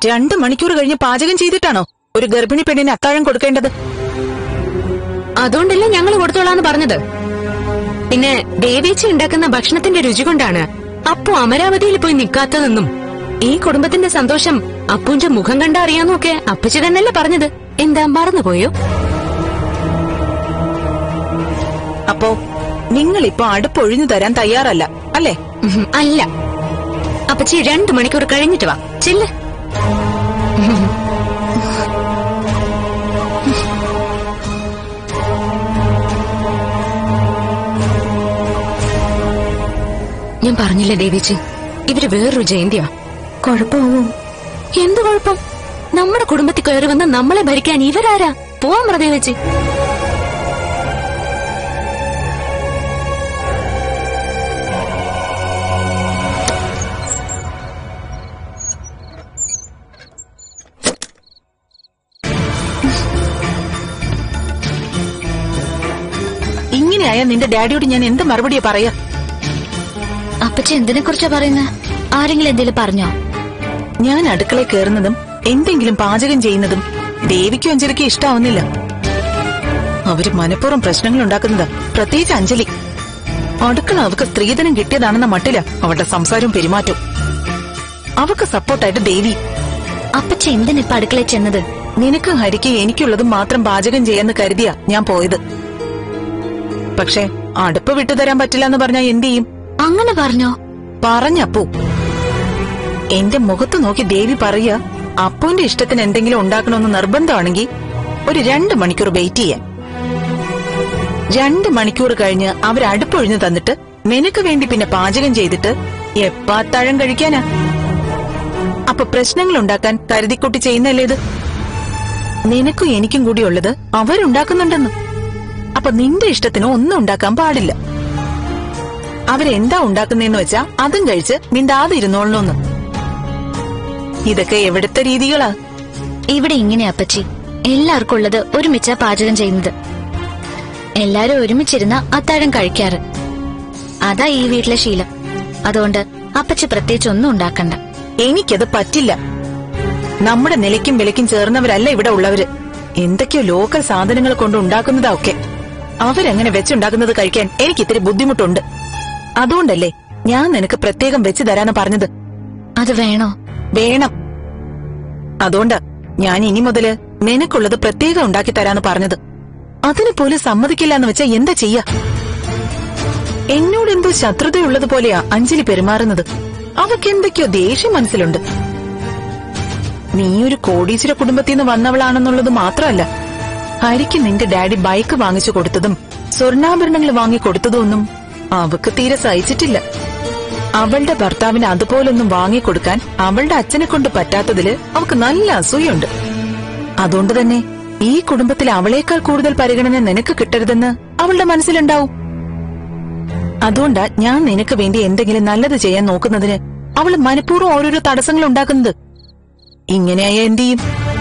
രണ്ട് മണിക്കൂർ കഴിഞ്ഞ് പാചകം ചെയ്തിട്ടാണോ ഒരു ഗർഭിണി പെണ്ണിന് അത്താഴം കൊടുക്കേണ്ടത് അതുകൊണ്ടല്ലേ ഞങ്ങൾ കൊടുത്തോളാന്ന് പറഞ്ഞത് പിന്നെ ദേവേച്ചി ഉണ്ടാക്കുന്ന ഭക്ഷണത്തിന്റെ രുചി കൊണ്ടാണ് അപ്പു അമരാവതിയിൽ പോയി നിൽക്കാത്തതെന്നും ഈ കുടുംബത്തിന്റെ സന്തോഷം അപ്പുവിന്റെ മുഖം കണ്ട അറിയാന്നൊക്കെ അപ്പച്ചി തന്നെയല്ലേ പറഞ്ഞത് എന്താ മറന്നുപോയോ അപ്പോ നിങ്ങൾ ഇപ്പൊ അടുപ്പൊഴിഞ്ഞു തരാൻ തയ്യാറല്ല അല്ലേ ഉഹും, അല്ല അപ്പച്ചി രണ്ടു മണിക്കൂർ കഴിഞ്ഞിട്ട് വാ ചെല്ല് ഞാൻ പറഞ്ഞില്ലേ ദേവിച്ചി ഇവര് വേറൊരു ജയന്തിയാ കുഴപ്പമാവും എന്ത് കുഴപ്പം നമ്മുടെ കുടുംബത്തിൽ കയറി വന്ന് നമ്മളെ ഭരിക്കാൻ ഇവരാരാ പോവാൻ പറ ദേവിച്ചി ഇങ്ങനെയായ നിന്റെ ഡാഡിയോട് ഞാൻ എന്ത് മറുപടിയാ പറയാ അപ്പച്ചി എന്തിനെ കുറിച്ചാ പറയുന്നത് ആരെങ്കിലും എന്തെങ്കിലും പറഞ്ഞോ ഞാൻ അടുക്കളയിൽ കയറുന്നതും എന്തെങ്കിലും പാചകം ചെയ്യുന്നതും ദേവിക്കും അഞ്ജലിക്കും ഇഷ്ടാവുന്നില്ല അവര് മനഃപൂർവ്വം പ്രശ്നങ്ങൾ ഉണ്ടാക്കുന്നതാ പ്രത്യേകിച്ച് അഞ്ജലി അടുക്കള അവക്ക് സ്ത്രീധനം കിട്ടിയതാണെന്ന മട്ടില അവളുടെ സംസാരവും പെരുമാറ്റവും അവക്ക് സപ്പോർട്ടായിട്ട് ദേവി അപ്പച്ചി എന്തിനിപ്പ അടുക്കളയിൽ ചെന്നത് നിനക്കും ഹരിക്ക് എനിക്കുള്ളതും മാത്രം പാചകം ചെയ്യാന്ന് കരുതിയാ ഞാൻ പോയത് പക്ഷേ അടുപ്പ് വിട്ടുതരാൻ പറ്റില്ല എന്ന് പറഞ്ഞാൽ എന്ത് ചെയ്യും അങ്ങനെ പറഞ്ഞോ പറഞ്ഞപ്പോ എന്റെ മുഖത്ത് നോക്കി ദേവി പറയാ അപ്പുവിന്റെ ഇഷ്ടത്തിന് എന്തെങ്കിലും ഉണ്ടാക്കണമെന്ന് നിർബന്ധമാണെങ്കിൽ ഒരു രണ്ട് മണിക്കൂർ വെയിറ്റ് ചെയ്യാൻ രണ്ട് മണിക്കൂർ കഴിഞ്ഞ് അവർ അടുപ്പൊഴിഞ്ഞു തന്നിട്ട് നിനക്ക് വേണ്ടി പിന്നെ പാചകം ചെയ്തിട്ട് എപ്പാ തഴം കഴിക്കാനാ അപ്പൊ പ്രശ്നങ്ങൾ ഉണ്ടാക്കാൻ കരുതിക്കുട്ടി ചെയ്യുന്നല്ലേ ഇത് നിനക്കും എനിക്കും കൂടി ഉള്ളത് അവരുണ്ടാക്കുന്നുണ്ടെന്ന് അപ്പൊ നിന്റെ ഇഷ്ടത്തിന് ഒന്നും ഉണ്ടാക്കാൻ പാടില്ല അവരെന്താ ഉണ്ടാക്കുന്നതെന്ന് വെച്ചാ അതും കഴിച്ച് മിണ്ടാതെ ഇരുന്നോളണമെന്ന് ഇതൊക്കെ എവിടുത്തെ രീതികളാ ഇവിടെ ഇങ്ങനെ അപ്പച്ചി എല്ലാവർക്കും ഉള്ളത് ഒരുമിച്ചാ പാചകം ചെയ്യുന്നത് എല്ലാരും ഒരുമിച്ചിരുന്ന അത്താഴം കഴിക്കാറ് അതാ ഈ വീട്ടിലെ ശീലം അതുകൊണ്ട് അപ്പച്ചി പ്രത്യേകിച്ച് ഒന്നും ഉണ്ടാക്കണ്ട എനിക്കത് പറ്റില്ല നമ്മുടെ നിലയ്ക്കും വിലയ്ക്കും ചേർന്നവരല്ല ഇവിടെ ഉള്ളവര് എന്തൊക്കെയോ ലോക്കൽ സാധനങ്ങൾ കൊണ്ട് ഉണ്ടാക്കുന്നതാ ഒക്കെ അവരങ്ങനെ വെച്ചുണ്ടാക്കുന്നത് കഴിക്കാൻ എനിക്ക് ഇത്തിരി ബുദ്ധിമുട്ടുണ്ട് അതുകൊണ്ടല്ലേ ഞാൻ നിനക്ക് പ്രത്യേകം വെച്ച് തരാന്ന് പറഞ്ഞത് അത് വേണോ വേണം അതുകൊണ്ടാ ഞാൻ ഇനി മുതല് നിനക്കുള്ളത് പ്രത്യേകം ഉണ്ടാക്കി തരാന്ന് പറഞ്ഞത് അതിന് പോലും സമ്മതിക്കില്ല എന്ന് വെച്ചാ എന്താ ചെയ്യാ എന്നോട് എന്തോ ശത്രുതയുള്ളത് പോലെയാ അഞ്ജലി പെരുമാറുന്നത് അവക്ക് എന്തൊക്കെയോ ദേഷ്യം മനസ്സിലുണ്ട് നീ ഒരു കോടീശ്വര കുടുംബത്തിൽ നിന്ന് വന്നവളാണെന്നുള്ളത് മാത്രമല്ല ഹരിക്ക് നിന്റെ ഡാഡി ബൈക്ക് വാങ്ങിച്ചു കൊടുത്തതും സ്വർണ്ണാഭരണങ്ങൾ വാങ്ങി കൊടുത്തതൊന്നും അവക്ക് തീരെ സഹിച്ചിട്ടില്ല അവളുടെ ഭർത്താവിന് അതുപോലൊന്നും വാങ്ങിക്കൊടുക്കാൻ അവളുടെ അച്ഛനെ കൊണ്ട് പറ്റാത്തതില് അവക്ക് നല്ല അസൂയുണ്ട് അതുകൊണ്ട് തന്നെ ഈ കുടുംബത്തിൽ അവളേക്കാൾ കൂടുതൽ പരിഗണന നിനക്ക് കിട്ടരുതെന്ന് അവളുടെ മനസ്സിലുണ്ടാവും അതുകൊണ്ടാ ഞാൻ നിനക്ക് വേണ്ടി എന്തെങ്കിലും നല്ലത് ചെയ്യാൻ നോക്കുന്നതിന് അവള് മനഃപൂർവ്വം ഓരോരോ തടസ്സങ്ങൾ ഉണ്ടാക്കുന്നത് ഇങ്ങനെയായ എന്ത് ചെയ്യും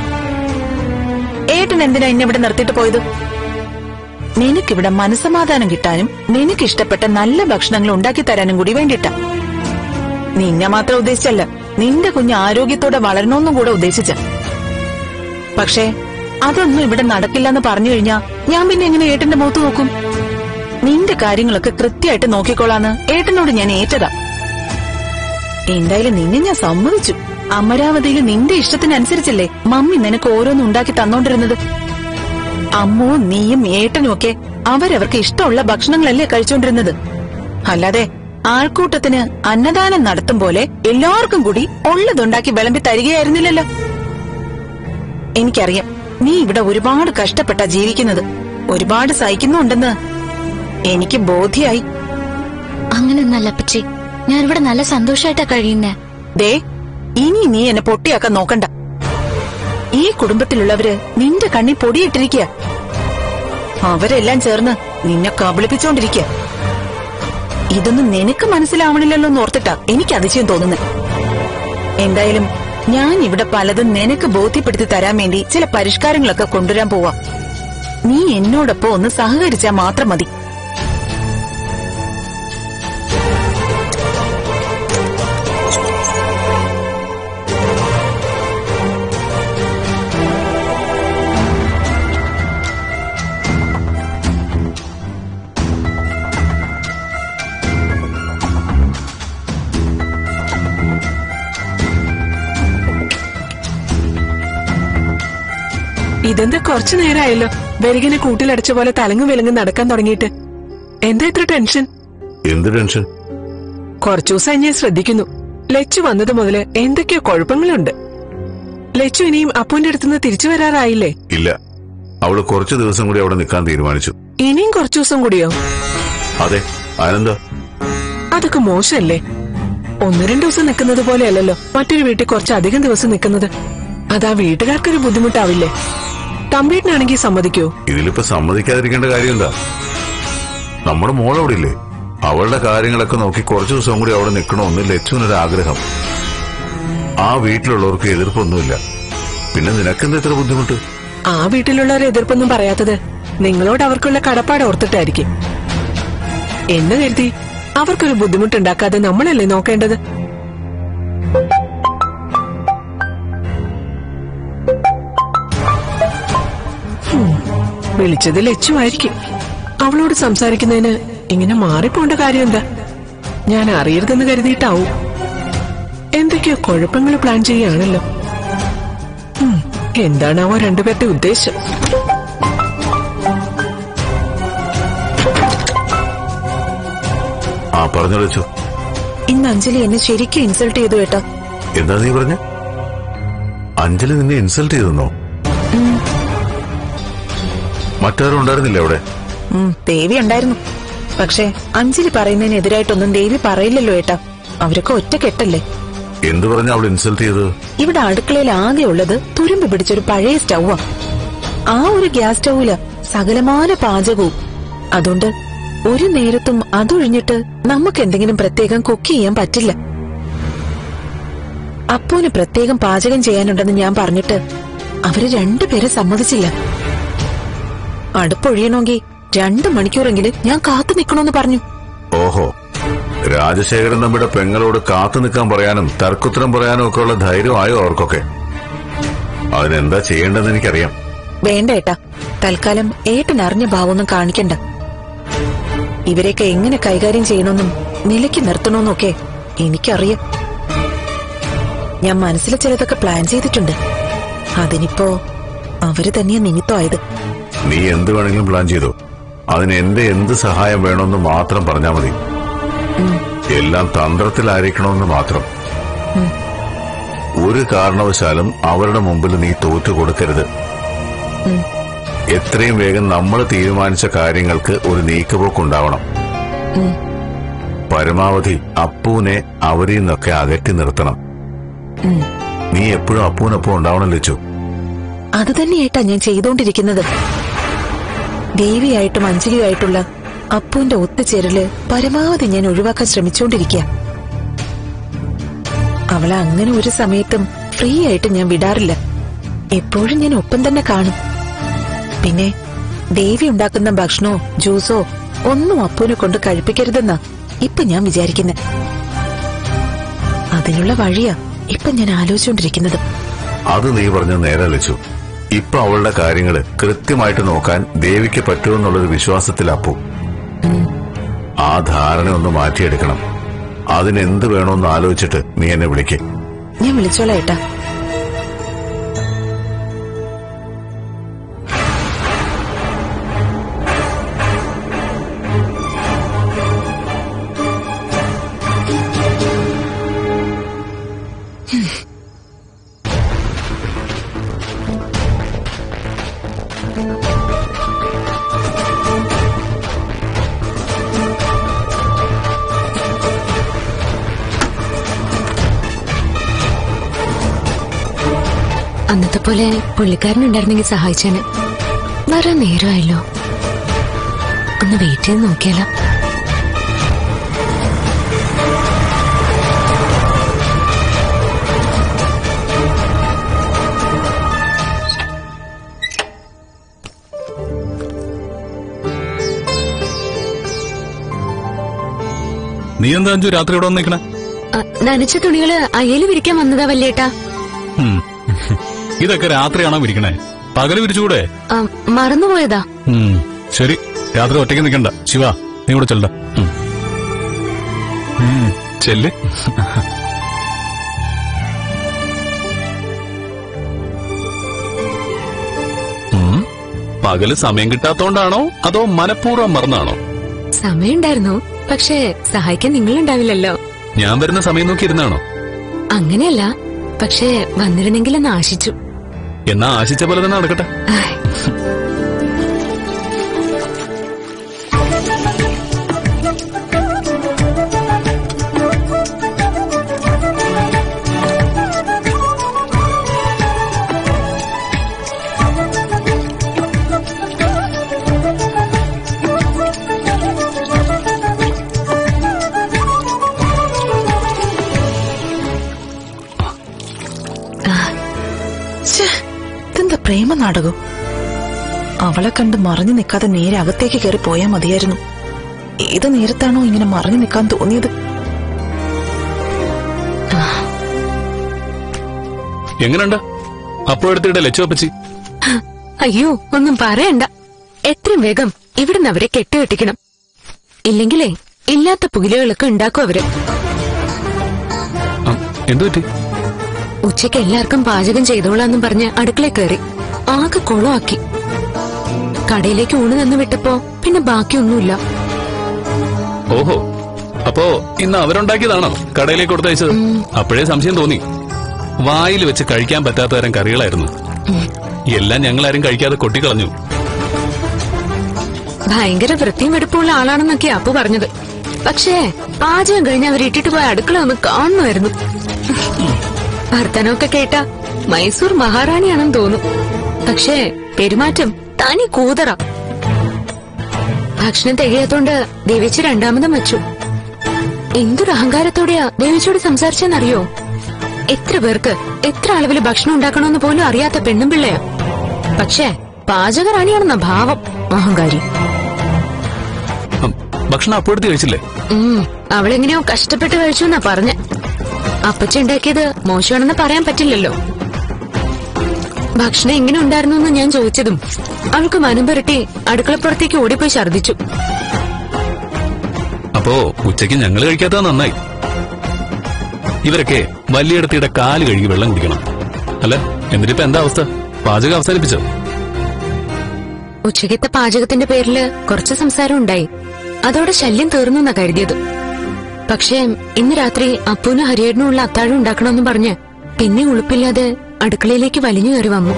ഏട്ടൻ എന്തിനാ എന്നെ ഇവിടെ നിർത്തിയിട്ട് പോയത് നിനക്കിവിടെ മനസമാധാനം കിട്ടാനും നിനക്ക് ഇഷ്ടപ്പെട്ട നല്ല ഭക്ഷണങ്ങൾ ഉണ്ടാക്കി തരാനും കൂടി വേണ്ടിയിട്ടാ നിന്നെ മാത്രം ഉദ്ദേശിച്ചല്ല നിന്റെ കുഞ്ഞ് ആരോഗ്യത്തോടെ വളരണമെന്നും കൂടെ ഉദ്ദേശിച്ച പക്ഷേ അതൊന്നും ഇവിടെ നടക്കില്ലെന്ന് പറഞ്ഞു കഴിഞ്ഞാ ഞാൻ പിന്നെ എങ്ങനെ ഏട്ടന്റെ മുഖത്ത് നോക്കും നിന്റെ കാര്യങ്ങളൊക്കെ കൃത്യമായിട്ട് നോക്കിക്കോളാന്ന് ഏട്ടനോട് ഞാൻ ഏറ്റതാ എന്തായാലും നിന്നെ ഞാൻ സമ്മതിച്ചു അമരാവതിയിൽ നിന്റെ ഇഷ്ടത്തിനനുസരിച്ചല്ലേ മമ്മി നിനക്ക് ഓരോന്നും ഉണ്ടാക്കി തന്നോണ്ടിരുന്നത് അമ്മവും നീയും ഏട്ടനും ഒക്കെ അവരവർക്ക് ഇഷ്ടമുള്ള ഭക്ഷണങ്ങളല്ലേ കഴിച്ചോണ്ടിരുന്നത് അല്ലാതെ ആൾക്കൂട്ടത്തിന് അന്നദാനം നടത്തും പോലെ എല്ലാവർക്കും കൂടി ഉള്ളതുണ്ടാക്കി വിളമ്പി തരികയായിരുന്നില്ലല്ലോ എനിക്കറിയാം നീ ഇവിടെ ഒരുപാട് കഷ്ടപ്പെട്ടാ ജീവിക്കുന്നത് ഒരുപാട് സഹിക്കുന്നുണ്ടെന്ന് എനിക്ക് ബോധ്യായി അങ്ങനെയൊന്നല്ല അപ്പച്ചി ഞാനിവിടെ നല്ല സന്തോഷമായിട്ടാ കഴിയുന്നേ ദേ ഇനി നീ എന്നെ പൊട്ടിയാക്കാൻ നോക്കണ്ട ഈ കുടുംബത്തിലുള്ളവര് നിന്റെ കണ്ണി പൊടിയിട്ടിരിക്കുക അവരെല്ലാം ചേർന്ന് നിന്നെ കബളിപ്പിച്ചോണ്ടിരിക്കുക ഇതൊന്നും നിനക്ക് മനസ്സിലാവണില്ലല്ലോ എന്ന് ഓർത്തിട്ടാ എനിക്ക് അതിശയം തോന്നുന്നത് എന്തായാലും ഞാൻ ഇവിടെ പലതും നിനക്ക് ബോധ്യപ്പെടുത്തി തരാൻ വേണ്ടി ചില പരിഷ്കാരങ്ങളൊക്കെ കൊണ്ടുവരാൻ പോവാ നീ എന്നോടൊപ്പം ഒന്ന് സഹകരിച്ചാ മാത്രം മതി ഇതെന്താ കുറച്ചു നേരമായല്ലോ വെരികിനെ കൂട്ടിലടച്ച പോലെ തലങ്ങും വിലങ്ങും നടക്കാൻ തുടങ്ങിയിട്ട് എന്താ ഇത്ര ടെൻഷൻ എന്ത് ടെൻഷൻ കുറച്ചു ദിവസമായി ഞാൻ ശ്രദ്ധിക്കുന്നു ലച്ചു വന്നത് മുതല് എന്തൊക്കെയോ കുഴപ്പങ്ങളുണ്ട് ലച്ചു ഇനിയും അപ്പുവിന്റെ അടുത്തുനിന്ന് തിരിച്ചു വരാറായില്ലേ ഇല്ല അവള് കുറച്ചു ദിവസം കൂടി അവിടെ നിൽക്കാൻ തീരുമാനിച്ചു ഇനിയും കുറച്ചു ദിവസം കൂടിയോ അതെ അനന്താ അതൊക്കെ മോശമല്ലേ ഒന്ന് രണ്ടു ദിവസം നിൽക്കുന്നത് പോലെയല്ലല്ലോ മറ്റൊരു വീട്ടിൽ കുറച്ചധികം ദിവസം നിൽക്കുന്നത് അതാ വീട്ടുകാർക്കൊരു ബുദ്ധിമുട്ടാവില്ലേ തമ്പീട്ടിനാണെങ്കിൽ സമ്മതിക്കോ ഇതിലിപ്പോ സമ്മതിക്കാതിരിക്കേണ്ട കാര്യം എന്താ നമ്മുടെ മോൾ അവിടെ ഇല്ലേ അവളുടെ കാര്യങ്ങളൊക്കെ നോക്കി കുറച്ചു ദിവസം കൂടി അവിടെ നിൽക്കണമെന്ന് ലച്ചുവിനൊരു ആഗ്രഹം ആ വീട്ടിലുള്ളവർക്ക് എതിർപ്പൊന്നുമില്ല പിന്നെ നിനക്കെന്താ ഇത്ര ബുദ്ധിമുട്ട് ആ വീട്ടിലുള്ളവർ എതിർപ്പൊന്നും പറയാത്തത് നിങ്ങളോട് അവർക്കുള്ള കടപ്പാട് ഓർത്തിട്ടായിരിക്കും എന്ന് കരുതി അവർക്കൊരു ബുദ്ധിമുട്ടുണ്ടാക്കാതെ നമ്മളല്ലേ നോക്കേണ്ടത് ഹും, വിളിച്ചത് ലച്ചുമായിരിക്കും അവളോട് സംസാരിക്കുന്നതിന് ഇങ്ങനെ മാറിപ്പോണ്ട കാര്യം എന്താ ഞാൻ അറിയരുതെന്ന് കരുതിയിട്ടാവും എന്തൊക്കെയോ കുഴപ്പങ്ങൾ പ്ലാൻ ചെയ്യാണല്ലോ ഉം, എന്താണാവോ രണ്ടുപേരുടെ ഉദ്ദേശം ആ പറഞ്ഞു ലച്ചു ഇന്ന് അഞ്ജലി എന്നെ ശരിക്കും ഇൻസൾട്ട് ചെയ്തു കേട്ടോ എന്താ നീ പറഞ്ഞ അഞ്ജലി നിന്നെ ഇൻസൾട്ട് ചെയ്തെന്നോ മറ്റാരും ഉണ്ടായിരുന്നില്ല അവിടെ ഉം, ദേവി ഉണ്ടായിരുന്നു പക്ഷേ അഞ്ജലി പറയുന്നതിനെതിരായിട്ടൊന്നും ദേവി പറയില്ലല്ലോ ഏട്ടാ അവരൊക്കെ ഒറ്റ കെട്ടല്ലേ എന്തു പറഞ്ഞ അവൾ ഇൻസൾട്ട് ചെയ്തത് ഇവിടെ അടുക്കളയിൽ ആകെ ഉള്ളത് തുരുമ്പ് പിടിച്ചൊരു പഴയ സ്റ്റൗവാ ആ ഒരു ഗ്യാസ് സ്റ്റൗവില് സകലമാന പാചകവും അതുകൊണ്ട് ഒരു നേരത്തും അതൊഴിഞ്ഞിട്ട് നമുക്ക് എന്തെങ്കിലും പ്രത്യേകം കുക്ക് ചെയ്യാൻ പറ്റില്ല അപ്പോന് പ്രത്യേകം പാചകം ചെയ്യാനുണ്ടെന്ന് ഞാൻ പറഞ്ഞിട്ട് അവര് രണ്ടുപേരെ സമ്മതിച്ചില്ല അടുപ്പൊഴിയണമെങ്കിൽ രണ്ടു മണിക്കൂറെങ്കിലും ഞാൻ കാത്തു നിൽക്കണമെന്ന് പറഞ്ഞു ഓഹോ രാജശേഖരൻ നമ്മുടെ പെങ്ങളോട് കാത്തു നിൽക്കാൻ പറയാനും തർക്കുത്തരം പറയാനും ഒക്കെ ഉള്ള ധൈര്യമായോ അവർക്കൊക്കെ അതിനെന്താ ചെയ്യേണ്ടതെന്ന് എനിക്കറിയാം വേണ്ട ഏട്ടാ തൽക്കാലം ഏട്ടൻ അറിഞ്ഞ ഭാവമൊന്നും കാണിക്കണ്ട ഇവരെയൊക്കെ എങ്ങനെ കൈകാര്യം ചെയ്യണമെന്നും നിലയ്ക്ക് നിർത്തണമെന്നൊക്കെ എനിക്കറിയാം ഞാൻ മനസ്സിൽ ചിലതൊക്കെ പ്ലാൻ ചെയ്തിട്ടുണ്ട് അതിനിപ്പോ അവര് തന്നെയാ നിമിത്തമായത് നീ എന്ത് വേണമെങ്കിലും പ്ലാൻ ചെയ്തോ അതിന് എന്റെ എന്ത് സഹായം വേണമെന്ന് മാത്രം പറഞ്ഞാൽ മതി എല്ലാം തന്ത്രത്തിലായിരിക്കണമെന്ന് മാത്രം ഒരു കാരണവശാലും അവരുടെ മുമ്പിൽ നീ തോറ്റു കൊടുക്കരുത് എത്രയും വേഗം നമ്മൾ തീരുമാനിച്ച കാര്യങ്ങൾക്ക് ഒരു നീക്കുപോക്കുണ്ടാവണം പരമാവധി അപ്പൂനെ അവരിൽ നിന്നൊക്കെ അകറ്റി നിർത്തണം നീ എപ്പോഴും അപ്പൂനൊപ്പം ഉണ്ടാവണം ലച്ചു അത് തന്നെയായിട്ടാ ഞാൻ ചെയ്തുകൊണ്ടിരിക്കുന്നത് ദേവിയായിട്ടും അഞ്ജലിയായിട്ടുള്ള അപ്പുവിന്റെ ഒത്തുചേരല് പരമാവധി ഞാൻ ഒഴിവാക്കാൻ ശ്രമിച്ചുകൊണ്ടിരിക്കുക അവളെ അങ്ങനെ ഒരു സമയത്തും ഫ്രീ ആയിട്ട് ഞാൻ വിടാറില്ല എപ്പോഴും ഞാൻ ഒപ്പം തന്നെ കാണും പിന്നെ ദേവി ഉണ്ടാക്കുന്ന ഭക്ഷണമോ ജ്യൂസോ ഒന്നും അപ്പുവിനെ കൊണ്ട് കഴിപ്പിക്കരുതെന്നാ ഇപ്പൊ ഞാൻ വിചാരിക്കുന്നത് അതിനുള്ള വഴിയാ ഇപ്പൊ ഞാൻ ആലോചിച്ചുകൊണ്ടിരിക്കുന്നത് അത് നീ പറഞ്ഞ നേരെ ലച്ചു ഇപ്പൊ അവളുടെ കാര്യങ്ങള് കൃത്യമായിട്ട് നോക്കാൻ ദേവിക്ക് പറ്റുമെന്നുള്ളൊരു വിശ്വാസത്തിലപ്പു ആ ധാരണ ഒന്ന് മാറ്റിയെടുക്കണം അതിനെന്ത് വേണമെന്ന് ആലോചിച്ചിട്ട് നീ എന്നെ വിളിക്ക് ഞാൻ വിളിച്ചോളാം ഏട്ടാ അന്നത്തെ പോലെ പുള്ളിക്കാരനുണ്ടായിരുന്നെങ്കിൽ സഹായിച്ചേനെ വരാൻ നേരമായല്ലോ ഒന്ന് വെയിറ്റ് ചെയ്ത് നോക്കിയാലോ നീ എന്താ അഞ്ചു രാത്രി ഇവിടെ വന്നിക്കണേ ആ, നനച്ച തുണികള് അയ്യല് വിരിക്കാൻ വന്നതാ വല്യേട്ടാ ഇതൊക്കെ രാത്രിയാണോ വിരിക്കണേ പകല് വിരിച്ചുകൂടെ ആ, മറന്നുപോയതാ ഉം, ശരി രാത്രി ഒറ്റയ്ക്ക് നിൽക്കണ്ട ശിവ നീ ഇവിടെ ചെല്ല ചെല്ല് പകല് സമയം കിട്ടാത്തോണ്ടാണോ അതോ മനഃപൂർവ്വം മറന്നാണോ സമയമുണ്ടായിരുന്നു പക്ഷേ സഹായിക്കാൻ നിങ്ങളുണ്ടാവില്ലല്ലോ ഞാൻ വരുന്ന സമയം നോക്കി ഇരുന്നാണോ അങ്ങനെയല്ല പക്ഷേ വന്നിരുന്നെങ്കിലെന്ന് ആശിച്ചു എന്നാ ആശിച്ച പോലെ തന്നെ നടക്കട്ടെ ആയ്. ഛേ, ഇതെന്താ പ്രേമ നാടകം അവളെ കണ്ട് മറഞ്ഞു നിൽക്കാതെ നേരെ അകത്തേക്ക് കയറി പോയാൽ മതിയായിരുന്നു ഏത് നേരത്താണോ ഇങ്ങനെ മറഞ്ഞു നിൽക്കാൻ തോന്നിയത് എങ്ങനെയുണ്ട് അപ്പോഴത്തെ ലച്ചുവപ്പച്ചി അയ്യോ ഒന്നും പറയണ്ട എത്രയും വേഗം ഇവിടുന്ന് അവരെ കെട്ടുകെട്ടിക്കണം ഇല്ലെങ്കിലേ ഇല്ലാത്ത പുകിലുകളൊക്കെ ഉണ്ടാക്കും അവര് എന്തു പറ്റി ഉച്ചയ്ക്ക് എല്ലാവർക്കും പാചകം ചെയ്തോളാന്നും പറഞ്ഞ് അടുക്കള കയറി ആകെ കുളമാക്കി കടയിലേക്ക് ഊണ് നിന്ന് വിട്ടപ്പോ പിന്നെ ബാക്കിയൊന്നുമില്ല ഓഹോ അപ്പോ ഇന്ന് അവരുണ്ടാക്കിയതാണോ കടയിലേക്ക് കൊടുത്തയച്ചത് അപ്പോഴേ സംശയം തോന്നി വായിൽ വെച്ച് കഴിക്കാൻ പറ്റാത്ത തരം കറികളായിരുന്നു എല്ലാം ഞങ്ങളാരും കഴിക്കാതെ കൊട്ടിക്കളഞ്ഞു ഭയങ്കര വൃത്തിയും വെടുപ്പുള്ള ആളാണെന്നൊക്കെ അപ്പു പറഞ്ഞത് പക്ഷേ പാചകം കഴിഞ്ഞ് അവർ ഇട്ടിട്ട് പോയ അടുക്കള ഒന്ന് കാണുമായിരുന്നു വർത്തനമൊക്കെ കേട്ട മൈസൂർ മഹാറാണിയാണെന്ന് തോന്നും പക്ഷേ പെരുമാറ്റം തനി കൂതറ ഭക്ഷണം തികയാത്തോണ്ട് ദേവിച്ച് രണ്ടാമതും വെച്ചു എന്തൊരു അഹങ്കാരത്തോടെയാ ദേവിച്ചോട് സംസാരിച്ചെന്നറിയോ എത്ര പേർക്ക് എത്ര അളവിൽ ഭക്ഷണം ഉണ്ടാക്കണമെന്ന് പോലും അറിയാത്ത പെണ്ണും പിള്ളയാ പക്ഷേ പാചകറാണിയാണെന്ന ഭാവം അഹങ്കാരി ഉം, ഭക്ഷണം അപ്പോഴത്തെ കഴിച്ചില്ലേ ഉം, അവളെങ്ങനെയോ കഷ്ടപ്പെട്ട് കഴിച്ചു എന്നാ പറഞ്ഞ അപ്പച്ച ഉണ്ടാക്കിയത് മോശമാണെന്ന് പറയാൻ പറ്റില്ലല്ലോ ഭക്ഷണം എങ്ങനെ ഉണ്ടായിരുന്നു എന്ന് ഞാൻ ചോദിച്ചതും അവൾക്ക് മനം പുരട്ടി അടുക്കളപ്പുറത്തേക്ക് ഓടിപ്പോയി ഛർദിച്ചു അപ്പോ ഉച്ചയ്ക്ക് ഞങ്ങൾ കഴിക്കാത്തത് നന്നായി ഇവരൊക്കെ വലിയടത്തിയുടെ കാല് കഴുകി വെള്ളം കുടിക്കണം അല്ല എന്നിട്ടിപ്പോ എന്താ അവസ്ഥ പാചകം അവസാനിപ്പിച്ചോ ഉച്ചക്കത്തെ പാചകത്തിന്റെ പേരില് കുറച്ച് സംസാരം ഉണ്ടായി അതോടെ ശല്യം തീർന്നു എന്നാ കരുതിയത് പക്ഷേ ഇന്ന് രാത്രി അപ്പൂനും ഹരിയേടനും ഉള്ള അത്താഴം ഉണ്ടാക്കണമെന്ന് പറഞ്ഞ് പിന്നെ ഉളുപ്പില്ലാതെ അടുക്കളയിലേക്ക് വലിഞ്ഞു കയറി വന്നു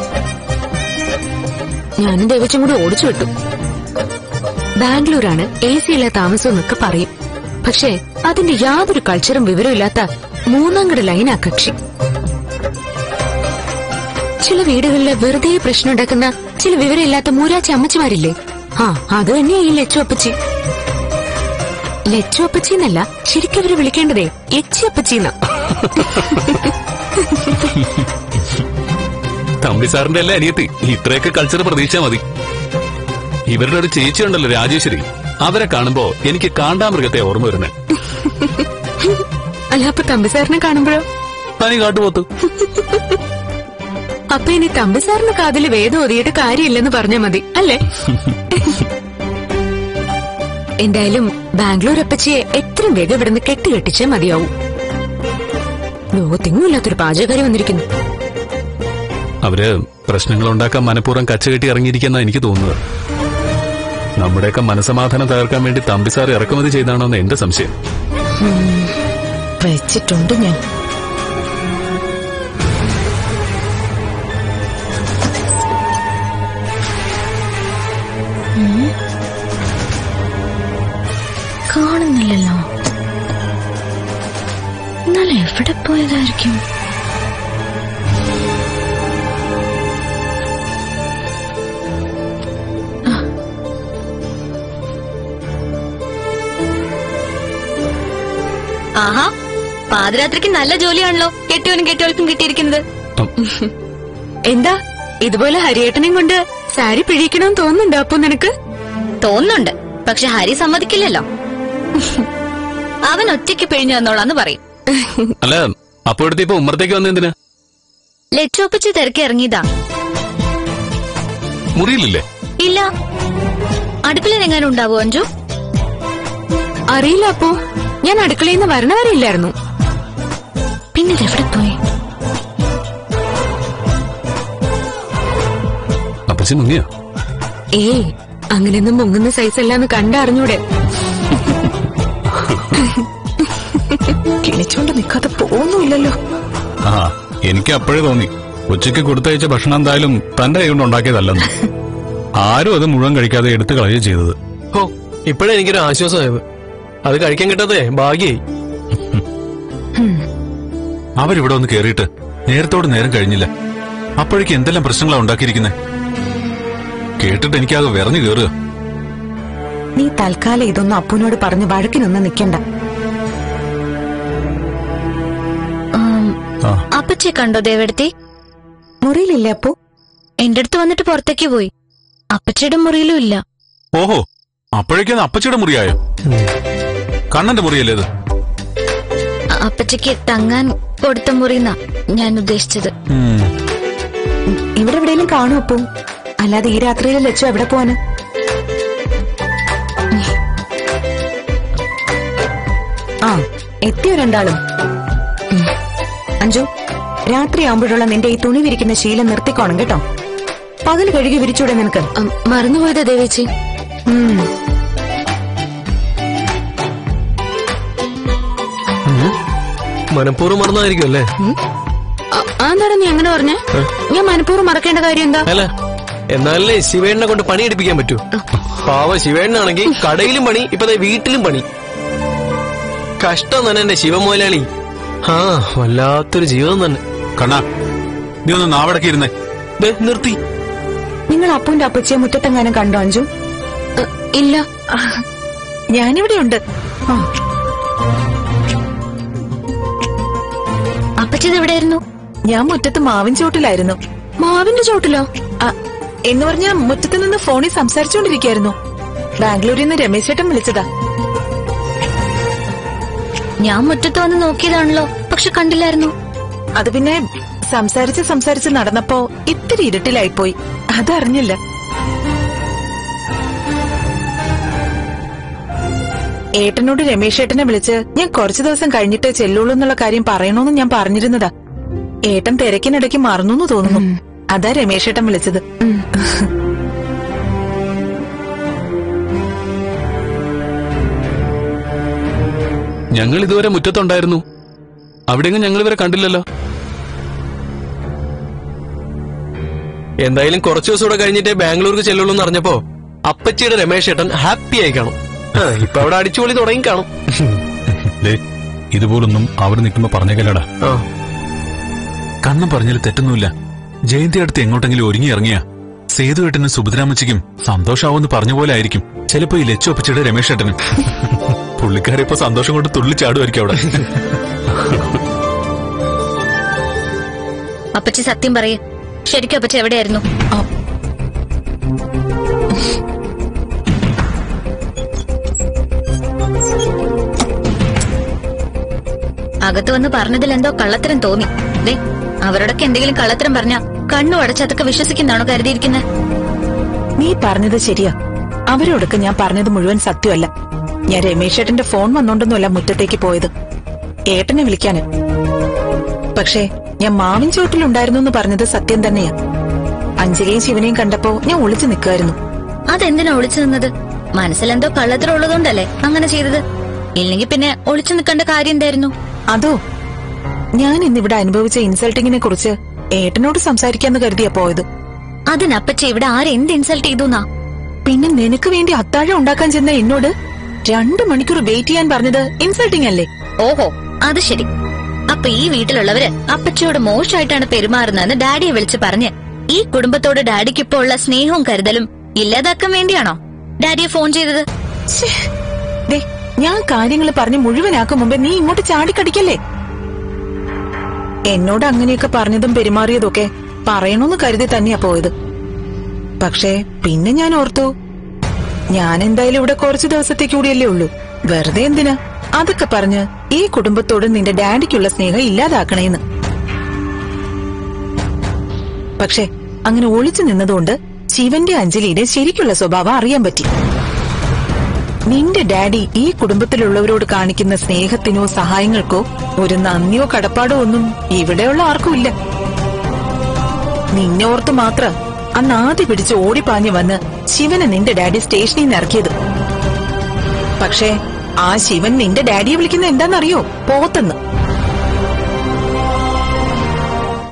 ഞാനും ദേവച്ചും കൂടി ഓടിച്ചു വിട്ടു ബാംഗ്ലൂരാണ് എ സിയിലെ താമസം എന്നൊക്കെ പറയും പക്ഷേ അതിന്റെ യാതൊരു കൾച്ചറും വിവരമില്ലാത്ത മൂന്നാംകട ലൈനാ കക്ഷി ചില വീടുകളില് വെറുതെ പ്രശ്നം ഉണ്ടാക്കുന്ന ചില വിവരമില്ലാത്ത മൂരാച്ച അമ്മച്ചിമാരില്ലേ ആ അത് തന്നെയാ ഈ ലച്ചു അപ്പച്ചി ലച്ചു അപ്പച്ചി എന്നല്ല ശരിക്കും അവര് വിളിക്കേണ്ടതേ എച്ചി അപ്പച്ചി എന്നാ തമ്പി സാറിന്റെ അല്ലേ അനിയത്തി ഇത്രയൊക്കെ കൾച്ചർ പ്രതീക്ഷ മതി ഇവരുടെ ഒരു ചേച്ചി ഉണ്ടല്ലോ രാജേശ്വരി അവരെ കാണുമ്പോ എനിക്ക് കാണ്ടാമൃഗത്തെ ഓർമ്മ വരുന്നത് അല്ല അപ്പൊ തമ്പി സാറിനെ കാണുമ്പോഴോ തനി കാട്ടുപോത്തു അപ്പൊ ഇനി തമ്പി സാറിന് കാതില് വേദം ഒതിയിട്ട് കാര്യമില്ലെന്ന് പറഞ്ഞാ മതി അല്ലേ എന്തായാലും ബാംഗ്ലൂർ അപ്പച്ചിയെ എത്രയും വേഗം ഇവിടുന്ന് കെട്ടുകെട്ടിച്ചേ മതിയാവും ലോകത്തെങ്ങുമില്ലാത്തൊരു പാചകക്കാരി വന്നിരിക്കുന്നു അവര് പ്രശ്നങ്ങൾ ഉണ്ടാക്കാൻ മനഃപൂർവ്വം കച്ചകെട്ടി ഇറങ്ങിയിരിക്കുന്ന എനിക്ക് തോന്നുന്നത് നമ്മുടെയൊക്കെ മനസമാധാനം തകർക്കാൻ വേണ്ടി തമ്പി സാർ ഇറക്കുമതി ചെയ്താണോ എന്ന് എന്റെ സംശയം വെച്ചിട്ടുണ്ട് ഞാൻ കാണുന്നില്ലല്ലോ ഇന്നലെ എവിടെ പോയതായിരിക്കും ആഹാ പാതിരാത്രിക്ക് നല്ല ജോലിയാണല്ലോ കെട്ടിയവനും കെട്ടിയവൾക്കും കിട്ടിയിരിക്കുന്നത് ഉം, എന്താ ഇതുപോലെ ഹരിയേട്ടനെയും കൊണ്ട് സാരി പിഴിക്കണമെന്ന് തോന്നുന്നുണ്ടോ അപ്പൊ നിനക്ക് തോന്നുന്നുണ്ട് പക്ഷെ ഹരി സമ്മതിക്കില്ലല്ലോ അവൻ ഒറ്റയ്ക്ക് പിഴിഞ്ഞു വന്നോളാന്ന് പറയും അല്ല അപ്പോഴത്തെ ഇപ്പൊ ഉമ്മറത്തേക്ക് വന്ന എന്തിനാ ലച്ചോപ്പച്ചി തിരക്കി ഇറങ്ങിയതാ മുറിയിലില്ലേ ഇല്ല അടുക്കളയിൽ എങ്ങാനും ഉണ്ടാവോ അഞ്ചു അറിയില്ല അപ്പോ ഞാൻ അടുക്കളയിൽ നിന്ന് വരണവരെ ഇല്ലായിരുന്നു പിന്നെ ഇതെവിടെ പോയി അപ്പച്ചി മുങ്ങിയോ ഏയ് അങ്ങനെയൊന്നും മുങ്ങുന്ന സൈസ് അല്ലാന്ന് കണ്ടറിഞ്ഞൂടെ കിണിച്ചോണ്ട് നിൽക്കാതെ പോകുന്നുമില്ലല്ലോ ആ എനിക്ക് അപ്പോഴേ തോന്നി ഉച്ചയ്ക്ക് കൊടുത്തയച്ച ഭക്ഷണം എന്തായാലും തന്റെ കൈ കൊണ്ട് ഉണ്ടാക്കിയതല്ലെന്ന് ആരും അത് മുഴുവൻ കഴിക്കാതെ എടുത്തു കളയുക ചെയ്തത് ഹോ ഇപ്പോഴേ എനിക്കൊരു ആശ്വാസമായത് അത് കഴിക്കാൻ കിട്ടാതെ ഭാഗ്യായി അവരിവിടെ ഒന്ന് കേറിയിട്ട് നേരത്തോട് നേരം കഴിഞ്ഞില്ല അപ്പോഴേക്ക് എന്തെല്ലാം പ്രശ്നങ്ങളാ ഉണ്ടാക്കിയിരിക്കുന്നത് കേട്ടിട്ട് എനിക്കാകെ വിറഞ്ഞു കയറുക നീ തൽക്കാലം ഇതൊന്നും അപ്പുനോട് പറഞ്ഞ് വഴക്കിനൊന്നും നിൽക്കണ്ട ഉം, ആ അപ്പച്ചിയെ കണ്ടോ ദേവടുത്തി മുറിയിലില്ലേ അപ്പു എന്റെ അടുത്ത് വന്നിട്ട് പുറത്തേക്ക് പോയി അപ്പച്ചിയുടെ മുറിയിലും ഇല്ല ഓഹോ അപ്പോഴേക്കും അപ്പച്ചിയുടെ മുറിയായോ കണ്ണന്റെ മുറിയല്ലേ ഇത് അ- അപ്പച്ചിക്ക് തങ്ങാൻ കൊടുത്ത മുറിന്നാ ഞാൻ ഉദ്ദേശിച്ചത് ഉം. ഇവിടെ എവിടെയെങ്കിലും കാണും അപ്പു അല്ലാതെ ഈ രാത്രിയിൽ ലച്ചു എവിടെ പോവാന് ആ എത്തിയോ രണ്ടാളും ഉം. അഞ്ജു രാത്രിയാകുമ്പോഴുള്ള നിന്റെ ഈ തുണി വിരിക്കുന്ന ശീലം നിർത്തിക്കോണം കേട്ടോ പകൽ കഴുകി വിരിച്ചൂടെ നിനക്ക് ഉം, മറന്നുപോയതാ ദേവേച്ചി ഉം. മനഃപൂർവ്വം മറന്നായിരിക്കും അല്ലേ അ- അതെന്താടാ നീ അങ്ങനെ പറഞ്ഞേ ഞാൻ മനഃപൂർവ്വം മറക്കേണ്ട കാര്യം എന്താ അല്ല എന്നാലേ ശിവേണ്ണനെ കൊണ്ട് പണി എടുപ്പിക്കാൻ പറ്റൂ പാവ ശിവേണ്ണാണെങ്കിൽ കടയിലും പണി ഇപ്പൊ ദേ വീട്ടിലും പണി കഷ്ടം തന്നെ എന്റെ ശിവമോലാളി ആ വല്ലാത്തൊരു ജീവിതം തന്നെ കണ്ണാ നീ ഒന്ന് നാവടക്കി ഇരുന്നേ ദേ, നിർത്തി നിങ്ങൾ അപ്പുന്റെ അപ്പച്ചിയെ മുറ്റത്തെങ്ങാനും കണ്ടോ അഞ്ജു അ, ഇല്ല ഞാനിവിടെ ഉണ്ട് അപ്പച്ചി ഇത് എവിടെയായിരുന്നു ഞാൻ മുറ്റത്ത് മാവിൻ ചോട്ടിലായിരുന്നു മാവിന്റെ ചോട്ടിലോ ആ, എന്ന് പറഞ്ഞ മുറ്റത്ത് നിന്ന് ഫോണിൽ സംസാരിച്ചുകൊണ്ടിരിക്കായിരുന്നു ബാംഗ്ലൂരിൽ നിന്ന് രമേശ് ചേട്ടൻ വിളിച്ചതാ ഞാൻ മുറ്റത്ത് വന്ന് നോക്കിയതാണല്ലോ പക്ഷെ കണ്ടില്ലായിരുന്നു അത് പിന്നെ സംസാരിച്ച് സംസാരിച്ച് നടന്നപ്പോ ഇത്തിരി ഇരുട്ടിലായിപ്പോയി അതറിഞ്ഞില്ല ഏട്ടനോട് രമേശ് ഏട്ടനെ വിളിച്ച് ഞാൻ കുറച്ചു ദിവസം കഴിഞ്ഞിട്ട് ചെല്ലുള്ളൂ എന്നുള്ള കാര്യം പറയണോന്ന് ഞാൻ പറഞ്ഞിരുന്നതാ ഏട്ടൻ തിരക്കിനിടയ്ക്ക് മറന്നു തോന്നുന്നു അതാ രമേശ് ഏട്ടൻ വിളിച്ചത് ഞങ്ങൾ ഇതുവരെ മുറ്റത്തുണ്ടായിരുന്നു അവിടെയെങ്കിലും ഞങ്ങൾ ഇവരെ കണ്ടില്ലല്ലോ എന്തായാലും കുറച്ചു ദിവസം കൂടെ കഴിഞ്ഞിട്ടേ ബാംഗ്ലൂർക്ക് ചെല്ലുള്ളൂ എന്ന് അറിഞ്ഞപ്പോ അപ്പച്ചിയുടെ രമേശ് ഏട്ടൻ ഹാപ്പി ആയി കാണും ആ, ഇപ്പൊ അവിടെ അടിച്ചുപൊളി തുടങ്ങി കാണും ദേ, ഇതുപോലൊന്നും അവർ നിൽക്കുമ്പോ പറഞ്ഞേക്കല്ലടാ ആ കണ്ണം പറഞ്ഞാൽ തെറ്റൊന്നുമില്ല ജയന്തി അടുത്ത് എങ്ങോട്ടെങ്കിലും ഒരുങ്ങി ഇറങ്ങിയ സേതുവേട്ടനും സുഭദ്രാമച്ചിക്കും സന്തോഷാവെന്ന് പറഞ്ഞ പോലെ ആയിരിക്കും ചിലപ്പോ ഈ ലച്ചു അപ്പച്ചിയുടെ രമേശ് ഏട്ടനും പുള്ളിക്കാരെ ഇപ്പൊ സന്തോഷം കൊണ്ട് തുള്ളിച്ചാടുമായിരിക്കും അവിടെ അപ്പച്ചി സത്യം പറയേ ശരിക്കും അപ്പച്ചി എവിടെയായിരുന്നു അകത്ത് വന്ന് പറഞ്ഞതിൽ എന്തോ കള്ളത്തരം തോന്നി ദേ അവരോടൊക്കെ എന്തെങ്കിലും കള്ളത്തരം പറഞ്ഞ കണ്ണു അടച്ച് അതൊക്കെ വിശ്വസിക്കുന്നാണോ കരുതിയിരിക്കുന്നത് നീ പറഞ്ഞത് ശരിയാ അവരോടൊക്കെ ഞാൻ പറഞ്ഞത് മുഴുവൻ സത്യമല്ല ഞാൻ രമേശ് ഏട്ടന്റെ ഫോൺ വന്നോണ്ടൊന്നുമല്ല മുറ്റത്തേക്ക് പോയത് ഏട്ടനെ വിളിക്കാന് പക്ഷേ ഞാൻ മാവിൻ ചോട്ടിലുണ്ടായിരുന്നു എന്ന് പറഞ്ഞത് സത്യം തന്നെയാ അഞ്ജലിയും ശിവനെയും കണ്ടപ്പോ ഞാൻ ഒളിച്ചു നിൽക്കുമായിരുന്നു അതെന്തിനാ ഒളിച്ചു നിന്നത് മനസ്സിലെന്തോ കള്ളത്തരം ഉള്ളതുകൊണ്ടല്ലേ അങ്ങനെ ചെയ്തത് ഇല്ലെങ്കിൽ പിന്നെ ഒളിച്ചു നിൽക്കേണ്ട കാര്യം എന്തായിരുന്നു അതോ ഞാൻ ഇന്നിവിടെ അനുഭവിച്ച ഇൻസൾട്ടിങ്ങിനെ കുറിച്ച് ഏട്ടനോട് സംസാരിക്കാന്ന് കരുതിയാ പോയത് അതിനപ്പച്ചി ഇവിടെ ആരെന്ത് ഇൻസൾട്ട് ചെയ്തുന്നാ പിന്നെ നിനക്ക് വേണ്ടി അത്താഴം ഉണ്ടാക്കാൻ ചെന്ന എന്നോട് രണ്ടു മണിക്കൂർ വെയിറ്റ് ചെയ്യാൻ പറഞ്ഞത് ഇൻസൾട്ടിങ് അല്ലേ ഓഹോ അത് ശരി അപ്പൊ ഈ വീട്ടിലുള്ളവര് അപ്പച്ചിയോട് മോശമായിട്ടാണ് പെരുമാറുന്നതെന്ന് ഡാഡിയെ വിളിച്ച് പറഞ്ഞ് ഈ കുടുംബത്തോട് ഡാഡിക്ക് ഇപ്പോൾ ഉള്ള സ്നേഹവും കരുതലും ഇല്ലാതാക്കാൻ വേണ്ടിയാണോ ഡാഡിയെ ഫോൺ ചെയ്തത് ശ്ശേ. ദേ ഞാൻ കാര്യങ്ങൾ പറഞ്ഞ് മുഴുവനാക്കും മുമ്പേ നീ ഇങ്ങോട്ട് ചാടിക്കടിക്കല്ലേ എന്നോട് അങ്ങനെയൊക്കെ പറഞ്ഞതും പെരുമാറിയതൊക്കെ പറയണമെന്ന് കരുതി തന്നെയാ പോയത് പക്ഷേ പിന്നെ ഞാൻ ഓർത്തു ഞാൻ എന്തായാലും ഇവിടെ കുറച്ചു ദിവസത്തേക്ക് കൂടിയല്ലേ ഉള്ളൂ വെറുതെ എന്തിനാ അതൊക്കെ പറഞ്ഞ് ഈ കുടുംബത്തോട് നിന്റെ ഡാഡിക്കുള്ള സ്നേഹം ഇല്ലാതാക്കണേന്ന് പക്ഷേ അങ്ങനെ ഒളിച്ചു നിന്നതുകൊണ്ട് ശിവന്റെ അഞ്ജലിയുടെ ശരിക്കുള്ള സ്വഭാവം അറിയാൻ പറ്റി നിന്റെ ഡാഡി ഈ കുടുംബത്തിലുള്ളവരോട് കാണിക്കുന്ന സ്നേഹത്തിനോ സഹായങ്ങൾക്കോ ഒരു നന്ദിയോ കടപ്പാടോ ഒന്നും ഇവിടെയുള്ള ആർക്കും ഇല്ല നിന്നെ ഓർത്ത് മാത്ര അന്ന് ആദ്യ പിടിച്ച് ഓടിപ്പാഞ്ഞു വന്ന് ശിവനെ നിന്റെ ഡാഡി സ്റ്റേഷനിൽ നിന്ന് ഇറക്കിയത് പക്ഷേ ആ ശിവൻ നിന്റെ ഡാഡിയെ വിളിക്കുന്ന എന്താണെന്നറിയോ പോത്തെന്ന്